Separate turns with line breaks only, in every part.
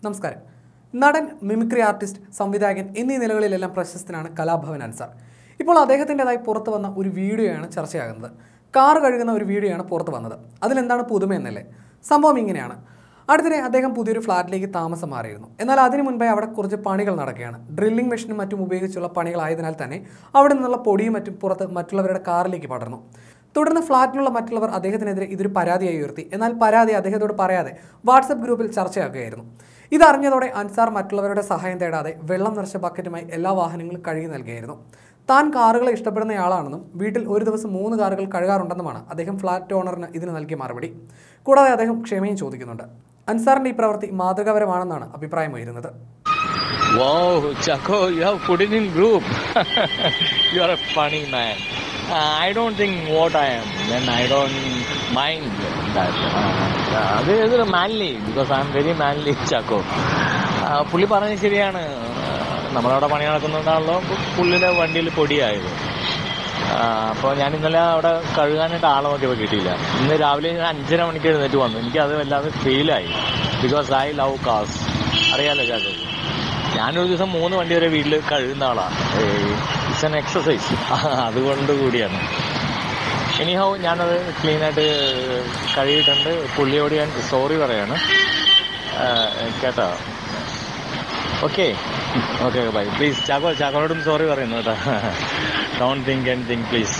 നമസ്കാരം നടൻ mimicry artist സംവിധായകൻ എന്നീ നിലകളിലെല്ലാം പ്രശസ്തനാണ് കലാഭവൻ അൻസാർ ഇപ്പോൾ അദ്ദേഹത്തിൻ്റെതായി പുറത്തു വന്ന ഒരു വീഡിയോയാണ് ചർച്ചയാകുന്നത് കാർ കഴുകുന്ന ഒരു വീഡിയോയാണ് പുറത്തു വന്നത് അതിലെന്താണ് പുതുമയെന്നല്ലേ സംഭവം ഇങ്ങനെയാണ് അടുത്തിടെ അദ്ദേഹം പുതിയൊരു ഫ്ലാറ്റിലേക്ക് താമസം മാറിയിരുന്നു എന്നാൽ അതിനു മുൻപേ അവിടെ കുറച്ച് പണികൾ നടക്കുകയാണ് ഡ്രില്ലിംഗ് മെഷീനും മറ്റും ഉപയോഗിച്ചുള്ള പണികളായതിനാൽ തന്നെ അവിടെ നിന്നുള്ള പൊടിയും മറ്റും പുറത്ത് മറ്റുള്ളവരുടെ കാറിലേക്ക് പടർന്നു തുടർന്ന് ഫ്ളാറ്റിലുള്ള മറ്റുള്ളവർ അദ്ദേഹത്തിനെതിരെ ഇതൊരു പരാതിയായി ഉയർത്തി എന്നാൽ പരാതി അദ്ദേഹത്തോട് പറയാതെ വാട്സപ്പ് ഗ്രൂപ്പിൽ ചർച്ചയാക്കുകയായിരുന്നു ഇതറിഞ്ഞതോടെ അൻസാർ മറ്റുള്ളവരുടെ സഹായം തേടാതെ വെള്ളം നിറച്ച ബക്കറ്റുമായി എല്ലാ വാഹനങ്ങളും കഴുകി നൽകിയായിരുന്നു താൻ കാറുകളെ ഇഷ്ടപ്പെടുന്നയാളാണെന്നും വീട്ടിൽ ഒരു ദിവസം മൂന്ന് കാറുകൾ കഴുകാറുണ്ടെന്നുമാണ് അദ്ദേഹം ഫ്ളാറ്റ് ഓണറിന് ഇതിന് നൽകിയ മറുപടി കൂടാതെ അദ്ദേഹം ക്ഷമയും ചോദിക്കുന്നുണ്ട് അൻസാറിന്റെ ഈ പ്രവൃത്തി മാതൃകാപരമാണെന്നാണ് അഭിപ്രായമുയരുന്നത്
Wow, Chaco, you have put it in group. you are a funny man. Uh, I don't think what I am, then I don't mind that. Uh, അത് ഇതൊരു manly because I'm very manly Chacko പുള്ളി പറഞ്ഞത് ശരിയാണ് Uh, നമ്മളവിടെ പണി നടക്കുന്നുണ്ടാണല്ലോ പുള്ളിയുടെ വണ്ടിയിൽ പൊടിയായത് അപ്പോൾ ഞാൻ ഇന്നലെ അവിടെ കഴുകാനായിട്ട് ആളെ നോക്കിയപ്പോൾ കിട്ടിയില്ല ഇന്ന് രാവിലെ ഞാൻ അഞ്ചര മണിക്ക് എഴുന്നേറ്റ് വന്നു എനിക്കത് വല്ലാതെ ഫീലായി ബിക്കോസ് ഐ ലവ് കാസ് അറിയാലോ ചാക്കോ ഞാനൊരു ദിവസം മൂന്ന് വണ്ടി വരെ വീട്ടിൽ കഴുകുന്ന ആളാണ് ഇറ്റ്സ് എൻ എക്സസൈസ് അതുകൊണ്ട് കൂടിയാണ് എനിഹൗ ഞാനത് ക്ലീനായിട്ട് കഴുകിയിട്ടുണ്ട് പുള്ളിയോട് ഞാൻ സോറി പറയാണ് ആ, കേട്ടോ okay okay bye please Chacko ചാക്കോനോടും സോറി പറയുന്നു കേട്ടോ ഡോണ്ട് തിങ്ക് എനിത്തിങ് പ്ലീസ്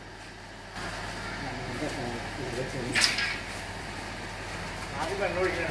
ആദ്യം കണ്ടുപിടിക്കണം